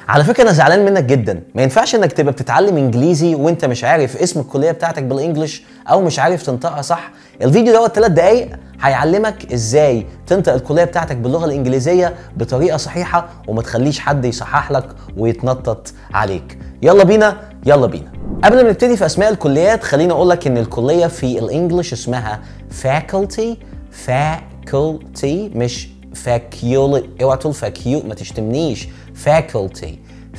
على فكره انا زعلان منك جدا ما ينفعش انك تبقى بتتعلم انجليزي وانت مش عارف اسم الكليه بتاعتك بالانجلش او مش عارف تنطقها صح الفيديو دوت ثلاث دقايق هيعلمك ازاي تنطق الكليه بتاعتك باللغه الانجليزيه بطريقه صحيحه وما تخليش حد يصحح لك ويتنطط عليك يلا بينا يلا بينا قبل ما نبتدي في اسماء الكليات خليني اقول لك ان الكليه في الانجليش اسمها faculty faculty مش faculty اوعى تقول فاكيو ما تشتمنيش faculty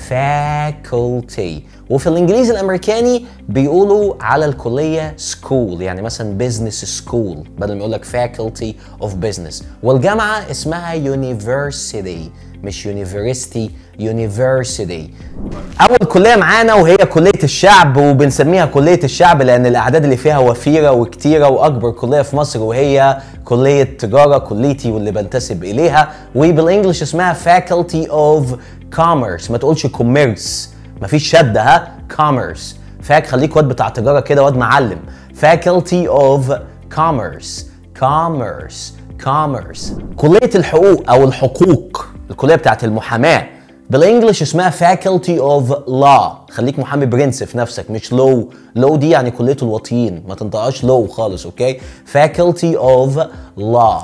faculty وفي الانجليزي الامريكاني بيقولوا على الكليه school يعني مثلا business school بدل ما يقول لك faculty of business والجامعه اسمها university مش university university اول كليه معانا وهي كليه الشعب وبنسميها كليه الشعب لان الاعداد اللي فيها وفيره وكتيره واكبر كليه في مصر وهي كليه تجاره كليتي واللي بنتسب اليها وبالانجلش اسمها faculty of commerce ما تقولش commerce مفيش شده ها commerce فاك خليك واد بتاع تجاره كده واد معلم faculty of commerce commerce commerce كليه الحقوق او الحقوق الكليه بتاعت المحاماه بالانجلش اسمها faculty of law خليك محامي برنس في نفسك مش لو لو دي يعني كليه الواطيين ما تنطقهاش لو خالص اوكي faculty of law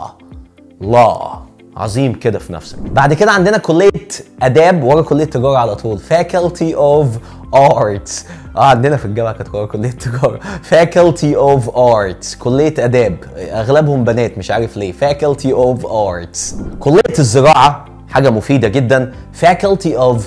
law عظيم كده في نفسك بعد كده عندنا كليه اداب ورا كليه تجاره على طول faculty of arts اه عندنا في الجامعه كانت ورا كليه تجاره faculty of arts كليه اداب اغلبهم بنات مش عارف ليه faculty of arts كليه الزراعه حاجه مفيده جدا faculty of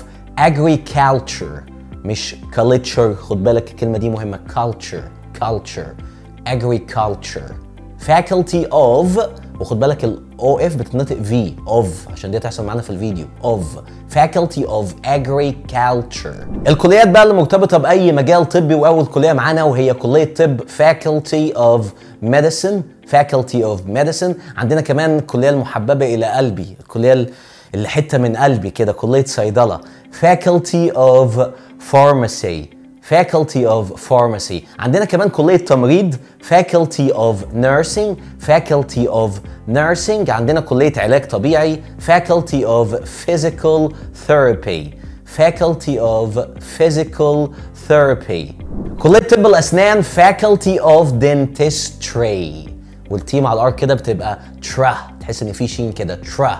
agriculture مش culture خد بالك الكلمه دي مهمه culture culture agriculture faculty of وخد بالك الاو اف بتتنطق في of عشان دي هتحصل معانا في الفيديو of faculty of agriculture الكليات بقى اللي مرتبطه باي مجال طبي واول كليه معانا وهي كليه طب faculty of medicine faculty of medicine عندنا كمان الكليه المحببه الى قلبي الكليه اللي حته من قلبي كده كليه صيدله faculty of pharmacy faculty of pharmacy عندنا كمان كلية تمريض faculty of nursing faculty of nursing عندنا كلية علاج طبيعي faculty of physical therapy faculty of physical therapy كلية طب الأسنان faculty of dentistry والتي مع الار كده بتبقى ترا تحس ان في شين كده ترا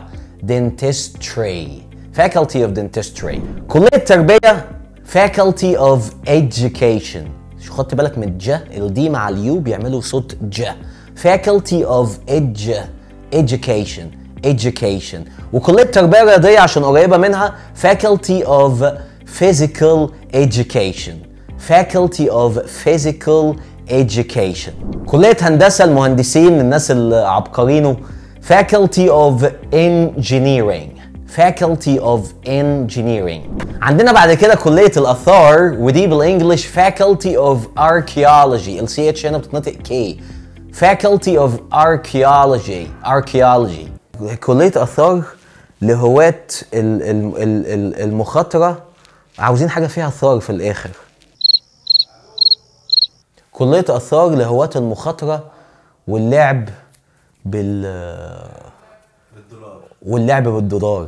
dentistry faculty of dentistry كلية تربية faculty of education شو خدت بالك من الج الدي مع اليو بيعملوا صوت ج faculty of edu education education وكلية تربية رياضية عشان قريبة منها faculty of physical education faculty of physical education كلية هندسة المهندسين الناس العبقرينه faculty of engineering faculty of engineering عندنا بعد كده كلية الآثار ودي بالإنجلش faculty of archaeology ال CH هنا بتتنطق K faculty of archaeology archaeology كلية آثار لهواة ال- ال- ال- ال- المخاطرة عاوزين حاجة فيها ثار في الآخر كلية آثار لهواة المخاطرة واللعب بال واللعب بالدولار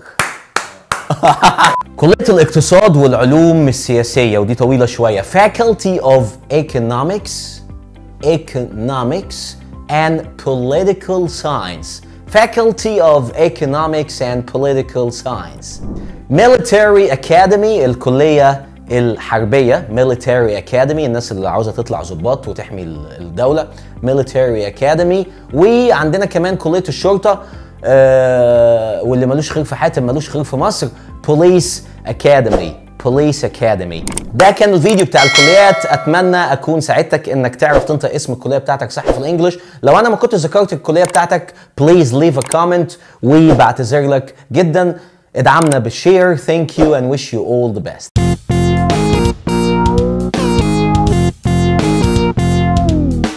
كلية الاقتصاد والعلوم السياسية ودي طويلة شوية Faculty of Economics Economics and Political Science Faculty of Economics and Political Science Military Academy الكلية الحربية Military Academy الناس اللي عاوزة تطلع ضباط وتحمي الدولة Military Academy وعندنا كمان كلية الشرطة آه واللي ملوش خير في حاتم ملوش خير في مصر بوليس اكاديمي بوليس اكاديمي ده كان الفيديو بتاع الكليات اتمنى اكون ساعدتك انك تعرف تنطق اسم الكليه بتاعتك صح في الانجليش لو انا ما كنت ذكرت الكليه بتاعتك بليز ليف ا كومنت وبعتذر لك جدا ادعمنا بالشير ثانك يو اند ويش يو اول ذا بيست